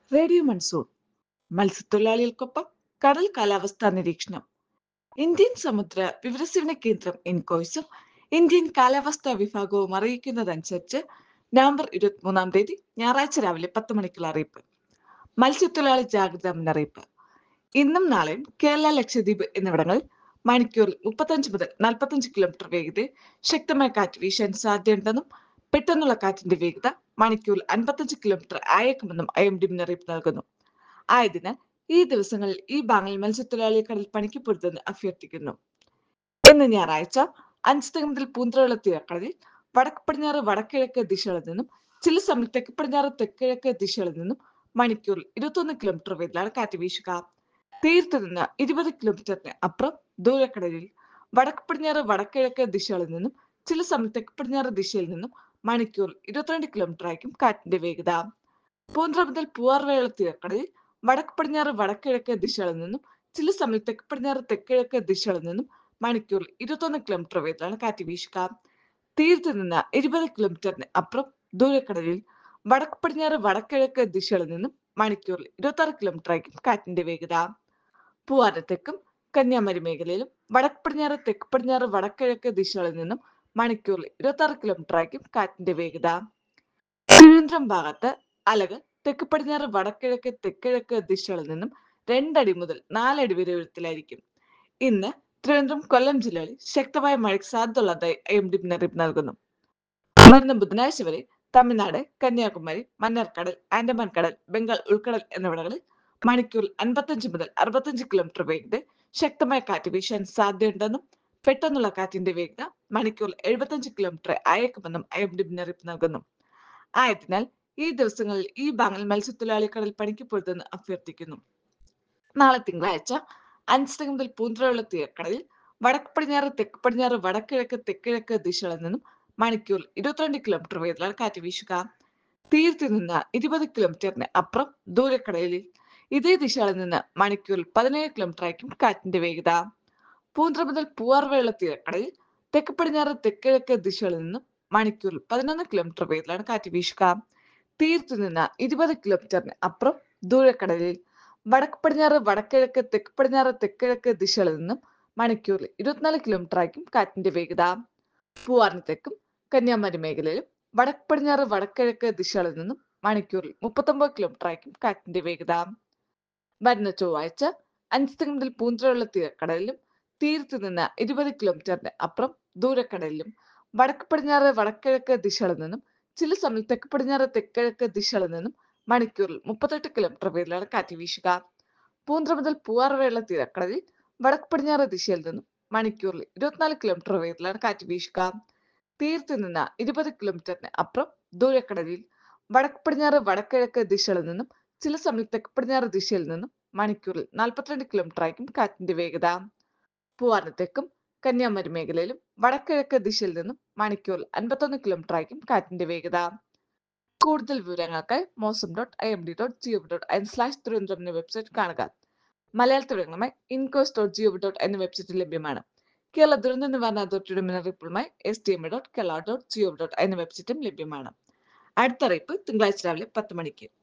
radio monsoon മത്സ്യത്തൊഴിലാളികൾക്കൊപ്പം കടൽ കാലാവസ്ഥാ നിരീക്ഷണം ഇന്ത്യൻ സമുദ്ര വിവരസേവന കേന്ദ്രം ഇൻകോയ്സും ഇന്ത്യൻ കാലാവസ്ഥാ വിഭാഗവും അറിയിക്കുന്നതനുസരിച്ച് നവംബർ ഇരുപത്തിമൂന്നാം തീയതി ഞായറാഴ്ച രാവിലെ പത്ത് മണിക്കുള്ള അറിയിപ്പ് മത്സ്യത്തൊഴിലാളി ജാഗ്രതാ മുന്നറിയിപ്പ് ഇന്നും നാളെയും കേരള ലക്ഷദ്വീപ് എന്നിവിടങ്ങളിൽ മണിക്കൂറിൽ മുപ്പത്തഞ്ച് മുതൽ നാൽപ്പത്തഞ്ച് കിലോമീറ്റർ വേഗതയിൽ ശക്തമായ കാറ്റ് വീശാൻ സാധ്യതയുണ്ടെന്നും പെട്ടെന്നുള്ള കാറ്റിന്റെ വേഗത മണിക്കൂറിൽ അൻപത്തഞ്ച് കിലോമീറ്റർ ആയേക്കുമെന്നും ഐ എം ഡി മുന്നറിയിപ്പ് നൽകുന്നു ആയതിനാൽ ഈ ദിവസങ്ങളിൽ ഈ ഭാഗങ്ങളിൽ മത്സ്യത്തൊഴിലാളിയെ കടൽ പണിക്ക് പൊരുതെന്ന് അഭ്യർത്ഥിക്കുന്നു ഇന്ന് ഞായറാഴ്ച അഞ്ച് മുതൽ പൂന്തറയുള്ള തീരക്കടലിൽ വടക്ക് പടിഞ്ഞാറ് വടക്കിഴക്ക് ദിശകളിൽ നിന്നും ചില സമയം തെക്ക് പടിഞ്ഞാറ് തെക്കിഴക്ക് ദിശകളിൽ നിന്നും മണിക്കൂറിൽ ഇരുപത്തൊന്ന് കിലോമീറ്റർ വേഗത്തിലാണ് കാറ്റ് വീശുക തീരത്ത് നിന്ന് ഇരുപത് കിലോമീറ്ററിന് അപ്പുറം ദൂരക്കടലിൽ വടക്ക് പടിഞ്ഞാറ് വടക്കിഴക്ക് ദിശകളിൽ നിന്നും ചില സമയം തെക്ക് പടിഞ്ഞാറ് ദിശയിൽ നിന്നും മണിക്കൂറിൽ ഇരുപത്തിരണ്ട് കിലോമീറ്റർ ആയിരിക്കും കാറ്റിന്റെ വേഗത പൂന്തറ മുതൽ പൂവാർവേള തീരക്കടലിൽ വടക്ക് പടിഞ്ഞാറ് വടക്കിഴക്ക് ദിശകളിൽ നിന്നും ചില സമയം തെക്ക് പടിഞ്ഞാറ് തെക്കിഴക്ക് ദിശകളിൽ നിന്നും മണിക്കൂറിൽ ഇരുപത്തൊന്ന് കിലോമീറ്റർ വേഗത്തിലാണ് കാറ്റ് വീശുക തീരത്ത് നിന്ന് ഇരുപത് കിലോമീറ്ററിന് അപ്പുറം ദൂരക്കടലിൽ വടക്ക് പടിഞ്ഞാറ് വടക്കിഴക്ക് ദിശകളിൽ നിന്നും മണിക്കൂറിൽ ഇരുപത്തി ആറ് കിലോമീറ്റർ ആയിരിക്കും കാറ്റിന്റെ വേഗത പൂവാര തെക്കും കന്യാകുമാരി മേഖലയിലും വടക്ക് പടിഞ്ഞാറ് തെക്ക് പടിഞ്ഞാറ് വടക്കിഴക്ക് ദിശകളിൽ നിന്നും മണിക്കൂറിൽ ഇരുപത്തി ആറ് കിലോമീറ്റർ ആയിരിക്കും കാറ്റിന്റെ വേഗത തിരുവനന്തപുരം ഭാഗത്ത് അലകൾ തെക്ക് പടിഞ്ഞാറ് വടക്കിഴക്ക് തെക്കിഴക്ക് ദിശകളിൽ നിന്നും രണ്ടടി മുതൽ നാലടി വരെ ഉയരത്തിലായിരിക്കും ഇന്ന് തിരുവനന്തപുരം കൊല്ലം ജില്ലകളിൽ ശക്തമായ മഴയ്ക്ക് സാധ്യതയുള്ളതായി ഐ എം ഡി മുന്നറിയിപ്പ് നൽകുന്നു വരുന്ന ബുധനാഴ്ച വരെ തമിഴ്നാട് കന്യാകുമാരി മന്നാർക്കടൽ ആൻഡമാൻ കടൽ ബംഗാൾ ഉൾക്കടൽ എന്നിവിടങ്ങളിൽ മണിക്കൂറിൽ അൻപത്തഞ്ച് മുതൽ അറുപത്തഞ്ച് കിലോമീറ്റർ വേഗതയിൽ ശക്തമായ കാറ്റ് വീശാൻ സാധ്യതയുണ്ടെന്നും പെട്ടെന്നുള്ള കാറ്റിന്റെ വേഗത മണിക്കൂറിൽ എഴുപത്തഞ്ച് കിലോമീറ്റർ അയക്കുമെന്നും ഐ എം ഡി മുന്നറിയിപ്പ് നൽകുന്നു ആയതിനാൽ ഈ ദിവസങ്ങളിൽ ഈ ഭാഗങ്ങളിൽ മത്സ്യത്തൊഴിലാളി കടൽ പണിക്ക് പൊരുതെന്ന് അഭ്യർത്ഥിക്കുന്നു നാളെ തിങ്കളാഴ്ച അഞ്ച് മുതൽ പൂന്തറയുള്ള തീരക്കടലിൽ വടക്ക് പടിഞ്ഞാറ് തെക്ക് പടിഞ്ഞാറ് വടക്കിഴക്ക് തെക്കിഴക്ക് ദിശകളിൽ നിന്നും മണിക്കൂറിൽ ഇരുപത്തിരണ്ട് കിലോമീറ്റർ വേഗത്തിലാണ് കാറ്റ് വീശുക തീരത്ത് നിന്ന് ഇരുപത് കിലോമീറ്ററിന് അപ്പുറം ദൂരക്കടലിൽ ഇതേ ദിശകളിൽ നിന്ന് മണിക്കൂറിൽ പതിനേഴ് കിലോമീറ്റർ ആയിരിക്കും കാറ്റിന്റെ വേഗത പൂന്തറ മുതൽ പൂവാർവേള തീരക്കടലിൽ തെക്ക് പടിഞ്ഞാറ് തെക്കിഴക്ക് ദിശകളിൽ നിന്നും മണിക്കൂറിൽ പതിനൊന്ന് കിലോമീറ്റർ വേഗത്തിലാണ് കാറ്റ് വീശുക തീരത്തു നിന്ന് ഇരുപത് കിലോമീറ്ററിന് അപ്പുറം ദൂരക്കടലിൽ വടക്ക് പടിഞ്ഞാറ് വടക്കിഴക്ക് തെക്ക് പടിഞ്ഞാറ് തെക്കിഴക്ക് ദിശകളിൽ നിന്നും മണിക്കൂറിൽ ഇരുപത്തിനാല് കിലോമീറ്റർ ആയിരിക്കും കാറ്റിന്റെ വേഗത പൂവാറിന് തെക്കും കന്യാകുമാരി മേഖലയിലും വടക്ക് പടിഞ്ഞാറ് വടക്കിഴക്ക് ദിശകളിൽ നിന്നും മണിക്കൂറിൽ മുപ്പത്തൊമ്പത് കിലോമീറ്റർ ആയിരിക്കും കാറ്റിന്റെ വേഗത വരുന്ന ചൊവ്വാഴ്ച അഞ്ച് മുതൽ പൂന്തറയുള്ള തീരക്കടലിലും തീരത്ത് നിന്ന് ഇരുപത് കിലോമീറ്ററിന് അപ്പുറം ദൂരക്കടലിലും വടക്ക് പടിഞ്ഞാറ് വടക്കിഴക്ക് ദിശകളിൽ നിന്നും ചില സമയം തെക്ക് പടിഞ്ഞാറ് തെക്കിഴക്ക് ദിശകളിൽ നിന്നും മണിക്കൂറിൽ മുപ്പത്തെട്ട് കിലോമീറ്റർ വേഗത്തിലാണ് കാറ്റ് വീശുക പൂന്തറ മുതൽ പൂവാറുവെള്ള തീരക്കടലിൽ വടക്ക് പടിഞ്ഞാറ് ദിശയിൽ നിന്നും മണിക്കൂറിൽ ഇരുപത്തിനാല് കിലോമീറ്റർ വേഗത്തിലാണ് കാറ്റ് വീശുക തീരത്ത് നിന്ന് ഇരുപത് കിലോമീറ്ററിന് അപ്പുറം ദൂരക്കടലിൽ വടക്ക് പടിഞ്ഞാറ് വടക്കിഴക്ക് ദിശകളിൽ നിന്നും ചില സമയം തെക്ക് പടിഞ്ഞാറ് ദിശയിൽ നിന്നും മണിക്കൂറിൽ നാൽപ്പത്തിരണ്ട് കിലോമീറ്റർ ആയിരിക്കും കാറ്റിന്റെ വേഗത പൂവാറിന് തെക്കും കന്യാകുമാരി മേഖലയിലും വടക്കിഴക്ക് ദിശയിൽ നിന്നും മണിക്കൂറിൽ അൻപത്തൊന്ന് കിലോമീറ്റർ ആയിരിക്കും കാറ്റിന്റെ വേഗത കൂടുതൽ വിവരങ്ങൾക്കായി Mausam dot I M D dot GOV dot IN slash Thiruvananthapuram എന്ന വെബ്സൈറ്റ് കാണുക മലയാളത്തിൽ വിവരങ്ങളുമായി ഇൻകോസ് ഡോട്ട് ജിഒവി ഡോട്ട് എന്ന വെബ്സൈറ്റിൽ ലഭ്യമാണ് കേരള ദുരന്ത നിവാരണ അതോറിറ്റിയുടെ മുന്നറിയിപ്പുമായി S T M dot Kerala dot GOV dot എന്ന വെബ്സൈറ്റും ലഭ്യമാണ് അടുത്ത അറിയിപ്പ് തിങ്കളാഴ്ച രാവിലെ പത്ത് മണിക്ക്